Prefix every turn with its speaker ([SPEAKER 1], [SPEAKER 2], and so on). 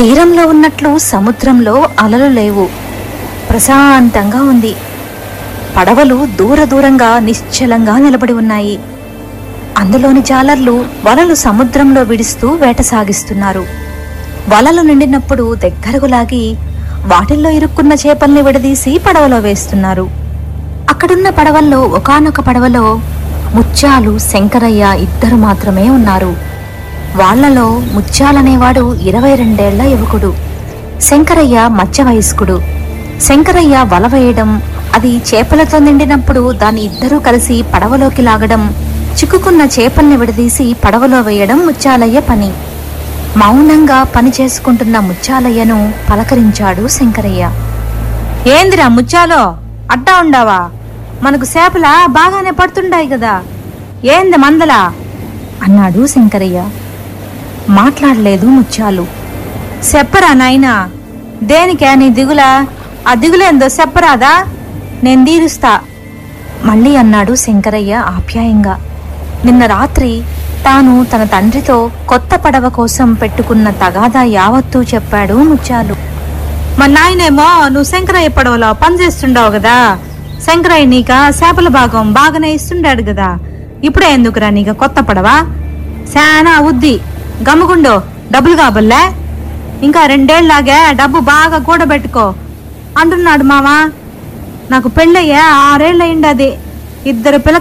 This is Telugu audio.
[SPEAKER 1] తీరంలో ఉన్నట్లు సముద్రంలో అలలు లేవు ప్రశాంతంగా ఉంది పడవలు దూర దూరంగా నిశ్చలంగా నిలబడి ఉన్నాయి అందులోని జాలర్లు వలలు సముద్రంలో విడుస్తూ వేట సాగిస్తున్నారు వలలు నిండినప్పుడు దగ్గరకు లాగి వాటిల్లో ఇరుక్కున్న చేపల్ని విడదీసి పడవలో వేస్తున్నారు అక్కడున్న పడవల్లో ఒకానొక పడవలో ముత్యాలు శంకరయ్య ఇద్దరు మాత్రమే ఉన్నారు వాళ్ళలో ముత్యాలనేవాడు ఇరవై రెండేళ్ల యువకుడు శంకరయ్య మధ్య వయస్కుడు శంకరయ్య వల వేయడం అది చేపలతో నిండినప్పుడు దాన్ని ఇద్దరూ కలిసి పడవలోకి లాగడం చిక్కుకున్న చేపల్ని విడదీసి పడవలో వేయడం ముత్యాలయ్య పని మౌనంగా పని చేసుకుంటున్న ముత్యాలయ్యను పలకరించాడు శంకరయ్య ఏందిరా ముత్యాలో అట్టా ఉండావా మనకు చేపల బాగానే పడుతుండాయి కదా ఏంది మందలా అన్నాడు శంకరయ్య మాట్లాడలేదు ముత్యాలు చెప్పరా నాయనా దేనికే నీ దిగులా ఆ దిగులేందో చెప్పరాదా నేను తీరుస్తా మళ్ళీ అన్నాడు శంకరయ్య ఆప్యాయంగా నిన్న రాత్రి తాను తన తండ్రితో కొత్త పడవ కోసం పెట్టుకున్న తగాదా యావత్తూ చెప్పాడు ముత్యాలు మా నాయనేమో నువ్వు శంకరయ్య పడవలో పని చేస్తుండవు కదా శంకరయ్య నీక చేపల భాగం బాగానే ఇస్తుండాడు కదా ఇప్పుడే ఎందుకురా నీక కొత్త పడవ శానా ఉద్ది గమ్ముగుండో డబ్బులు కాబల్లే ఇంకా రెండేళ్లాగే డబ్బు బాగా కూడబెట్టుకో అంటున్నాడు మావా నాకు పెళ్ళయ్యే ఆరేళ్ళయిండది ఇద్దరు పిల్ల